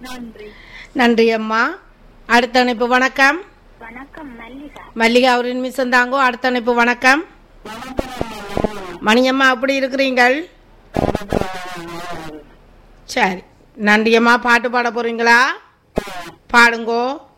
நன்றி நன்றி அம்மா அடுத்த அணைப்பு வணக்கம் வணக்கம் மல்லிகா மல்லிகா அவரின் மிஸ் தாங்கோ அடுத்த அணைப்பு வணக்கம் மணியம்மா அப்படி இருக்கிறீங்கள் சரி நன்றியம்மா பாட்டு பாட போறீங்களா பாடுங்கோ